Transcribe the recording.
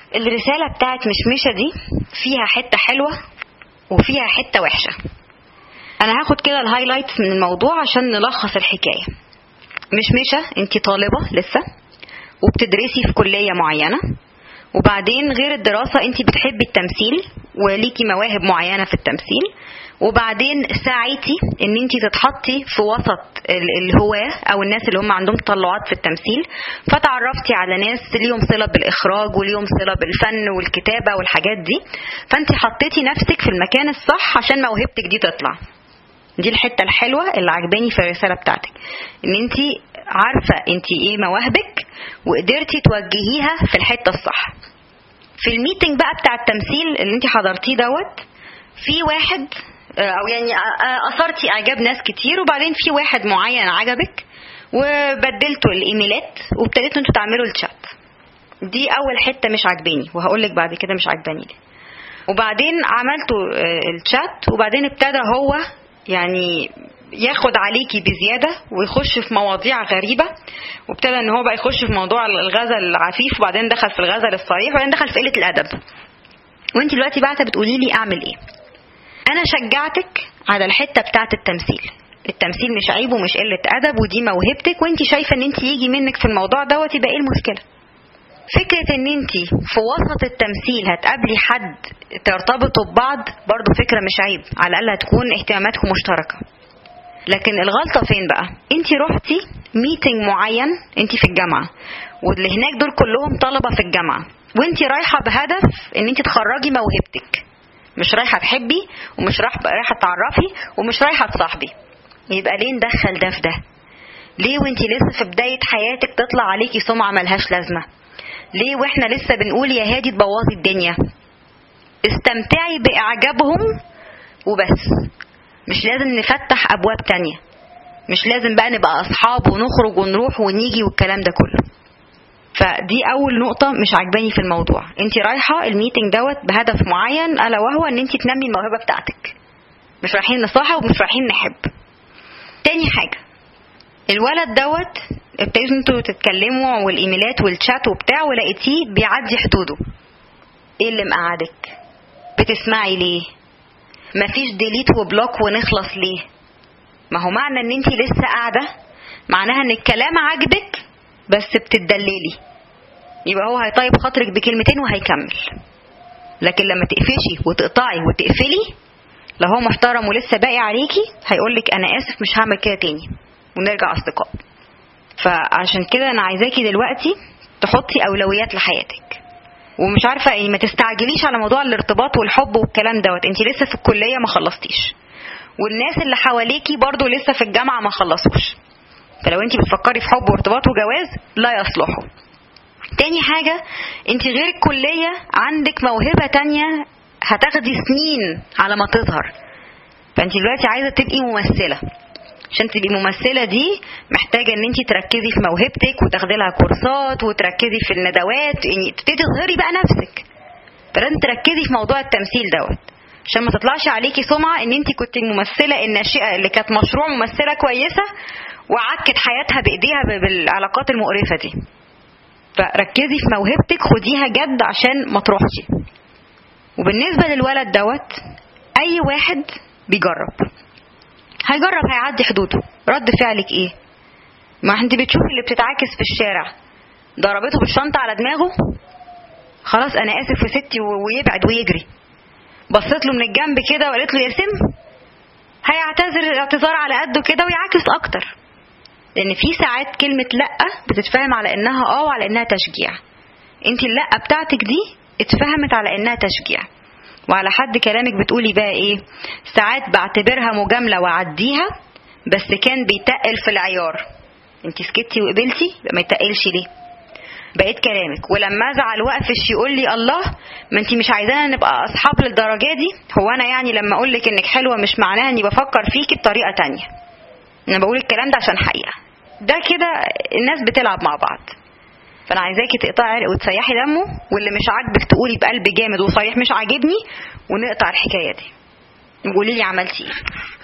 الرسالة بتاعت مشمشة دي فيها حتة حلوة وفيها حتة وحشة أنا هاخد كده الهايلايتس من الموضوع عشان نلخص الحكاية مشمشة انت طالبة لسه وبتدرسي في كلية معينة وبعدين غير الدراسة انت بتحبي التمثيل وليكي مواهب معينة في التمثيل وبعدين سعيتي ان انت تتحطي في وسط ال- الهواة او الناس اللي هم عندهم تطلعات في التمثيل فتعرفتي على ناس ليهم صلة بالاخراج وليهم صلة بالفن والكتابة والحاجات دي فانت حطيتي نفسك في المكان الصح عشان موهبتك دي تطلع دي الحته الحلوه اللي عجباني في الرساله بتاعتك ان انت عارفه انت ايه مواهبك وقدرتي توجهيها في الحته الصح في الميتنج بقى بتاع التمثيل اللي انت حضرتيه دوت في واحد آه، او يعني آه، آه، اثرتي اعجاب ناس كتير وبعدين في واحد معين عجبك وبدلتوا الايميلات وابتديتوا انتوا تعملوا الشات دي اول حته مش عجباني وهقول لك بعد كده مش عجباني ليه وبعدين عملتوا آه، الشات وبعدين ابتدى هو يعني ياخد عليكي بزيادة ويخش في مواضيع غريبة وابتدى ان هو بقى يخش في موضوع الغزل العفيف وبعدين دخل في الغزل الصريح وبعدين دخل في قلة الأدب وانت دلوقتي بعتة بتقولي لي اعمل ايه انا شجعتك على الحتة بتاعة التمثيل التمثيل مش عيب ومش قلة أدب ودي موهبتك وانت شايفة ان انت يجي منك في الموضوع دوت يبقى ايه المشكلة فكرة ان انت في وسط التمثيل هتقابلي حد ترتبطوا ببعض برضو فكرة مش عيب على الأقل هتكون اهتماماتكم مشتركة لكن الغلطة فين بقى انت رحتي ميتنج معين انت في الجامعة واللي هناك دول كلهم طلبة في الجامعة وانت رايحة بهدف ان انت تخرجي موهبتك مش رايحة تحبي ومش رايحة رايحة تعرفي ومش رايحة تصاحبي يبقى ليه ندخل ده في ده ليه وانت لسه في بداية حياتك تطلع عليكي سمعة ملهاش لازمة ليه واحنا لسه بنقول يا هادي تبوظي الدنيا استمتعي باعجابهم وبس مش لازم نفتح ابواب تانية مش لازم بقى نبقى اصحاب ونخرج ونروح ونيجي والكلام ده كله فدي اول نقطة مش عجباني في الموضوع انت رايحة الميتنج دوت بهدف معين الا وهو ان انت تنمي الموهبة بتاعتك مش رايحين نصاحب ومش رايحين نحب تاني حاجة الولد دوت ابتديتوا انتوا تتكلموا والايميلات والشات وبتاع ولقيتيه بيعدي حدوده ايه اللي مقعدك بتسمعي ليه مفيش ديليت وبلوك ونخلص ليه ما هو معنى ان انت لسه قاعده معناها ان الكلام عاجبك بس بتدللي يبقى هو هيطيب خاطرك بكلمتين وهيكمل لكن لما تقفشي وتقطعي وتقفلي لو هو محترم ولسه باقي عليكي هيقولك انا اسف مش هعمل كده تاني ونرجع اصدقاء فعشان كده انا عايزاكي دلوقتي تحطي اولويات لحياتك ومش عارفه يعني ما تستعجليش على موضوع الارتباط والحب والكلام دوت انت لسه في الكليه ما خلصتيش والناس اللي حواليكي برضو لسه في الجامعه ما خلصوش فلو انت بتفكري في حب وارتباط وجواز لا يصلحوا تاني حاجة انت غير الكلية عندك موهبة تانية هتاخدي سنين على ما تظهر فانت دلوقتي عايزة تبقي ممثلة عشان تبقي ممثلة دي محتاجة ان انت تركزي في موهبتك وتاخدي لها كورسات وتركزي في الندوات يعني تبتدي تظهري بقى نفسك فلازم تركزي في موضوع التمثيل دوت عشان ما تطلعش عليكي سمعة ان انت كنت الممثلة الناشئة اللي كانت مشروع ممثلة كويسة وعكت حياتها بايديها بالعلاقات المقرفة دي فركزي في موهبتك خديها جد عشان ما تروحش وبالنسبة للولد دوت اي واحد بيجرب هيجرب هيعدي حدوده رد فعلك ايه ما انت بتشوفي اللي بتتعاكس في الشارع ضربته بالشنطة على دماغه خلاص انا اسف يا ستي ويبعد ويجري بصيت له من الجنب كده وقالت له يا سم هيعتذر اعتذار على قده كده ويعاكس اكتر لان في ساعات كلمة لا بتتفهم على انها اه وعلى انها تشجيع انت اللا بتاعتك دي اتفهمت على انها تشجيع وعلى حد كلامك بتقولي بقى ايه ساعات بعتبرها مجاملة وعديها بس كان بيتقل في العيار انت سكتي وقبلتي يبقى ما يتقلش ليه بقيت كلامك ولما ازعل واقفش يقول لي الله ما انت مش عايزانا نبقى اصحاب للدرجه دي هو انا يعني لما اقول لك انك حلوه مش معناها اني بفكر فيكي بطريقه تانية انا بقول الكلام ده عشان حقيقه ده كده الناس بتلعب مع بعض فانا عايزاكي تقطعي عرق وتسيحي دمه واللي مش عاجبك تقولي بقلب جامد وصريح مش عاجبني ونقطع الحكايه دي وقولي لي عملتي ايه